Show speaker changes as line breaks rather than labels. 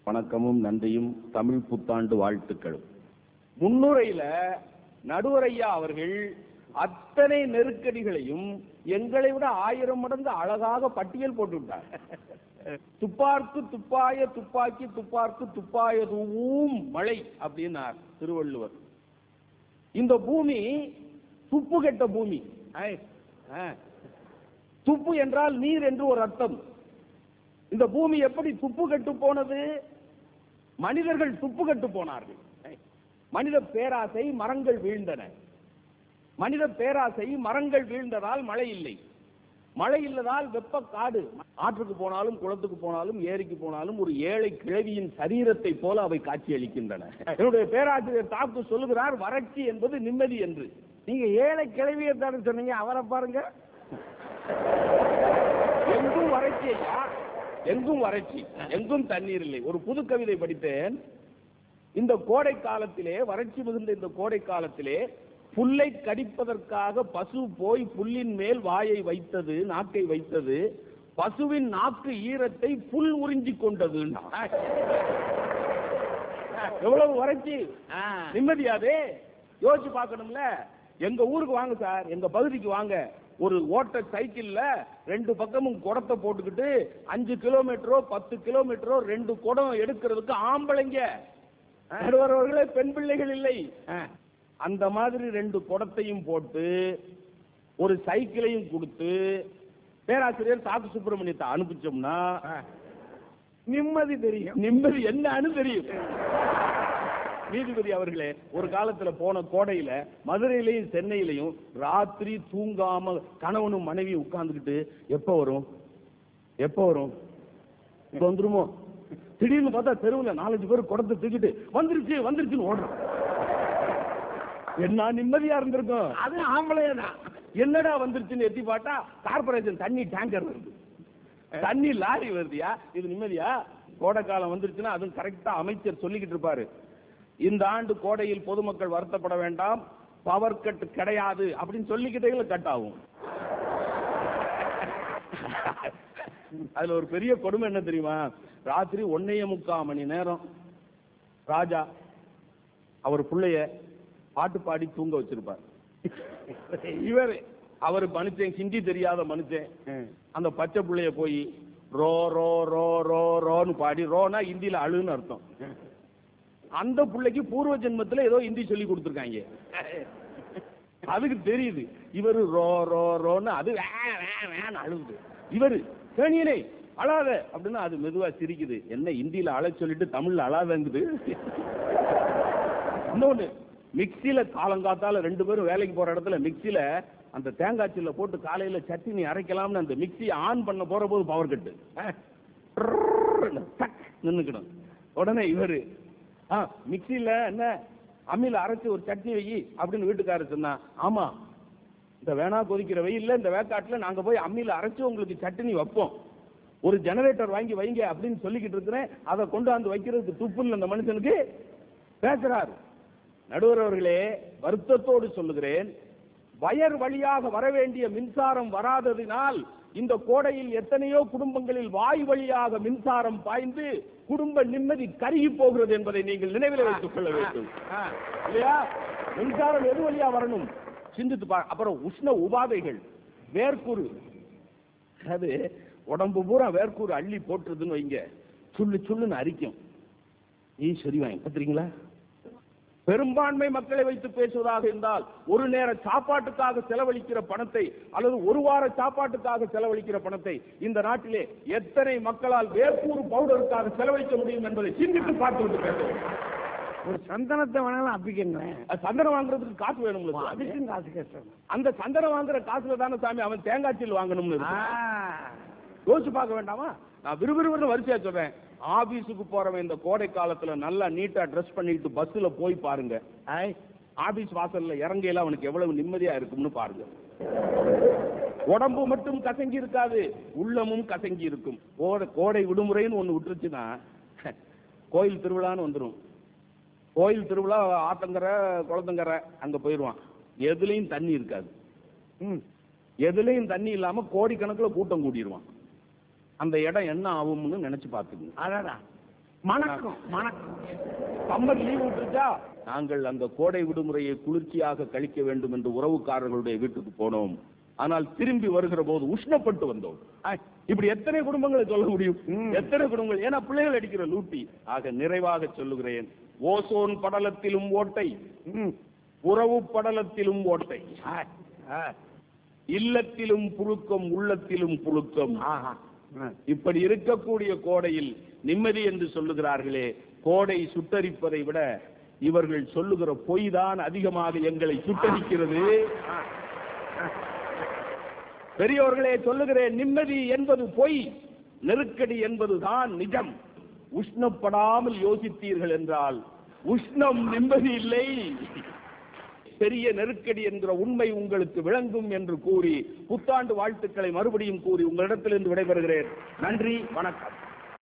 வணக்கமும் நன்றியும் தமிழ் புத்தாண்டு வாழ்த்துக்களும் முன்னுரையில நடுவரையா அவர்கள் அத்தனை நெருக்கடிகளையும் எங்களை விட ஆயிரம் மடங்கு அழகாக பட்டியல் போட்டு விட்டார் துப்பார்க்கு துப்பாய துப்பாக்கி துப்பார்க்கு துப்பாய தூவும் மழை அப்படின்னார் திருவள்ளுவர் இந்த பூமி துப்பு கெட்ட பூமி ஐ, ஆ. துப்பு என்றால் நீர் என்று ஒரு அர்த்தம் இந்த பூமி எப்படி துப்பு கெட்டு போனது மனிதர்கள் துப்பு கெட்டு போனார்கள் மனித பேராசை மரங்கள் வீழ்ந்தன மனித பேராசை மரங்கள் வீழ்ந்ததால் மழை இல்லை மழை இல்லதால் வெப்ப காடு ஆற்றுக்கு போனாலும் குளத்துக்கு போனாலும் ஏரிக்கு போனாலும் ஒரு ஏழை கிழவியின் சரீரத்தை போல அவை காட்சி அளிக்கின்றன என்னுடைய பேராசிரியர் தாக்கு சொல்லுகிறார் வறட்சி என்பது நிம்மதி என்று
நீங்க ஏழை கிளவியை தானே சொன்னீங்க அவரை பாருங்க
எங்கும் வறட்சி ஐயா எங்கும் வறட்சி எங்கும் தண்ணீர் இல்லை ஒரு புது கவிதை படித்தேன் இந்த கோடை காலத்திலே வறட்சி மிகுந்த இந்த கோடை காலத்திலே புல்லை கடிப்பதற்காக பசு போய் புல்லின் மேல் வாயை வைத்தது நாக்கை வைத்தது பசுவின் நாக்கு ஈரத்தை புல் உறிஞ்சிக் கொண்டது எவ்வளவு வறட்சி நிம்மதியாதே யோசிச்சு பார்க்கணும்ல எங்க ஊருக்கு வாங்க சார் எங்க பகுதிக்கு வாங்க ஒரு ஓட்ட சைக்கிள்ல ரெண்டு பக்கமும் குடத்தை போட்டுக்கிட்டு அஞ்சு கிலோமீட்டரோ பத்து கிலோமீட்டரோ ரெண்டு குடம் எடுக்கிறதுக்கு ஆம்பளைங்க நடுவர்களே பெண் பிள்ளைகள் இல்லை அந்த மாதிரி ரெண்டு குடத்தையும் போட்டு ஒரு சைக்கிளையும் கொடுத்து பேராசிரியர் சாக்கு சுப்பிரமணியத்தை அனுப்பிச்சோம்னா
நிம்மதி தெரியும்
நிம்மதி என்னன்னு தெரியும் நீதிபதி அவர்களே ஒரு காலத்துல போன கோடையில மதுரையிலையும் சென்னையிலையும் ராத்திரி தூங்காம கணவனும் மனைவி உட்கார்ந்துகிட்டு எப்ப வரும் எப்ப வரும் இப்ப வந்துருமோ திடீர்னு பார்த்தா தெருவுல நாலஞ்சு பேர் குடத்தை தூக்கிட்டு வந்துருச்சு வந்துருச்சுன்னு ஓடுறோம் என்ன நிம்மதியா இருந்திருக்கும்
அது ஆம்பளையே தான்
என்னடா வந்துருச்சுன்னு எத்தி பார்த்தா கார்பரேஷன் தண்ணி டேங்கர் வருது தண்ணி லாரி வருதியா இது நிம்மதியா கோடை காலம் வந்துருச்சுன்னா அதுவும் கரெக்டா அமைச்சர் சொல்லிக்கிட்டு இருப்பாரு இந்த ஆண்டு கோடையில் பொதுமக்கள் வருத்தப்பட வேண்டாம் பவர் கட் கிடையாது அப்படின்னு சொல்லிக்கிட்டே கட் ஆகும் அதுல ஒரு பெரிய கொடுமை என்ன தெரியுமா ராத்திரி ஒன்னைய முக்கால் மணி நேரம் ராஜா அவர் புள்ளைய பாட்டு பாடி தூங்க வச்சிருப்பார் இவர் அவர் மனுஷன் ஹிந்தி தெரியாத மனுஷன் அந்த பச்சை புள்ளைய போய் ரோ ரோ ரோ ரோ ரோன்னு பாடி ரோனா ஹிந்தியில அழுன்னு அர்த்தம் அந்த புள்ளைக்கு பூர்வ ஜென்மத்துல ஏதோ ஹிந்தி சொல்லி கொடுத்துருக்காங்க அதுக்கு தெரியுது இவரு ரோ ரோ ரோன்னு அது வே, வே, வேன்னு அழுகுது இவரு சேனியனே அழாத அப்படின்னு அது மெதுவா சிரிக்குது என்ன ஹிந்தியில அழ சொல்லிட்டு தமிழ்ல அழாதங்குது இன்னொன்னு மிக்ஸில காலங்காத்தால ரெண்டு பேரும் வேலைக்கு போற இடத்துல மிக்ஸில அந்த தேங்காய் சில்ல போட்டு காலையில சட்னி அரைக்கலாம்னு அந்த மிக்ஸி ஆன் பண்ண போற போது பவர் கட்டு நின்னுக்கணும் உடனே இவரு ஆ மிக்ஸில என்ன அம்மியில அரைச்சு ஒரு சட்னி வை அப்படின்னு வீட்டுக்காரர் சொன்னா ஆமா இந்த வேணா கொதிக்கிற வெயில்ல இந்த வேக்காட்டுல நாங்க போய் அம்மியில அரைச்சு உங்களுக்கு சட்னி வைப்போம் ஒரு ஜெனரேட்டர் வாங்கி வைங்க அப்படின்னு சொல்லிக்கிட்டு இருக்கிறேன் அதை கொண்டாந்து வைக்கிறதுக்கு துப்பு இல்லை அந்த மனுஷனுக்கு பேசுறாரு நடுவர் அவர்களே வருத்தத்தோடு சொல்லுகிறேன் வயர் வழியாக வர வேண்டிய மின்சாரம் வராததினால் இந்த கோடையில் எத்தனையோ குடும்பங்களில் வாய் வழியாக மின்சாரம் பாய்ந்து குடும்ப நிம்மதி கருகி போகிறது என்பதை நீங்கள் நினைவில் வைத்துக் கொள்ள வேண்டும் இல்லையா மின்சாரம் எது வழியா வரணும் சிந்தித்து பா அப்புறம் உஷ்ண உபாதைகள் வேர்க்குரு அது உடம்பு பூரா வேர்க்கூறு அள்ளி போட்டுருதுன்னு வைங்க சுள்ளு சுள்ளுன்னு அரிக்கும் ஈஸ்வரி வாங்கி பார்த்துறீங்களா பெரும்பான்மை மக்களை வைத்து பேசுவதாக இருந்தால் ஒரு நேர சாப்பாட்டுக்காக செலவழிக்கிற பணத்தை அல்லது ஒரு வார சாப்பாட்டுக்காக செலவழிக்கிற பணத்தை இந்த நாட்டிலே எத்தனை மக்களால் வேர்க்கூறு பவுடருக்காக செலவழிக்க முடியும் என்பதை சிந்தித்து பார்த்து விட்டு பேசுவோம்
ஒரு சந்தனத்தை வேணாலும் அப்பிக்கங்களேன்
அது சந்தனம் வாங்குறதுக்கு காசு வேணும்ல சாமி.
அதுக்கும் காசு கஷ்டம்
அந்த சந்தனம் வாங்குற காசுல தானே சாமி அவன் தேங்காய் சீல் வாங்கணும்னு இருக்கு.
ஆ.
யோசிச்சு பார்க்க வேண்டாமா நான் விறுவிறுன்னு வரிசையா சொல்றேன் ஆபீஸுக்கு போறவன் இந்த கோடை காலத்துல நல்லா நீட்டா ட்ரெஸ் பண்ணிட்டு பஸ்ல போய் பாருங்க ஐ, ஆபீஸ் வாசல்ல இறங்கையில அவனுக்கு எவ்வளவு நிம்மதியா இருக்கும்னு பாருங்க உடம்பு மட்டும் கசங்கி இருக்காது உள்ளமும் கசங்கி இருக்கும் கோடை கோடை விடுமுறைன்னு ஒண்ணு விட்டுருச்சுன்னா கோயில் திருவிழான்னு வந்துரும் கோயில் திருவிழா ஆத்தங்கரை குளத்தங்கரை அங்க போயிருவான் எதுலயும் தண்ணி இருக்காது
ம்.
எதுலயும் தண்ணி இல்லாம கோடிக்கணக்குல கூட்டம் கூடிடுவான் அந்த இடம் என்ன ஆகும்னு நினைச்சு பார்த்துக்கங்க
அடடா மணக்கம் மணக்கம்
சம்மர் லீவ் விட்டுச்சா நாங்கள் அந்த கோடை விடுமுறையை குளிர்ச்சியாக கழிக்க வேண்டும் என்று உறவுக்காரர்களுடைய வீட்டுக்கு போனோம் ஆனால் திரும்பி வருகிற போது உஷ்ணப்பட்டு வந்தோம்
ஆ,
இப்படி எத்தனை குடும்பங்களை சொல்ல முடியும்
ம்.
எத்தனை குடும்பங்கள் ஏன்னா பிள்ளைகள் அடிக்கிற லூட்டி ஆக நிறைவாக சொல்லுகிறேன் ஓசோன் படலத்திலும் ஓட்டை
ம்.
உறவு படலத்திலும் ஓட்டை
ஆ, ஆ,
இல்லத்திலும் புழுக்கம் உள்ளத்திலும் புழுக்கம்
ஆஹா. ஆ.
இப்படி இருக்கக்கூடிய கோடையில் நிம்மதி என்று சொல்லுகிறார்களே கோடை சுட்டரிப்பதை விட இவர்கள் சொல்லுகிற பொய் தான் அதிகமாக எங்களை சுட்டரிக்கிறது
ஆ, ஆ.
பெரியவர்களே சொல்லுகிறேன் நிம்மதி என்பது பொய் நெருக்கடி என்பதுதான் நிஜம் உஷ்ணப்படாமல் யோசித்தீர்கள் என்றால் உஷ்ணம் நிம்மதி இல்லை பெரிய நெருக்கடி என்கிற உண்மை உங்களுக்கு விளங்கும் என்று கூறி புத்தாண்டு வாழ்த்துக்களை மறுபடியும் கூறி உங்களிடத்திலிருந்து விடைபெறுகிறேன் நன்றி வணக்கம்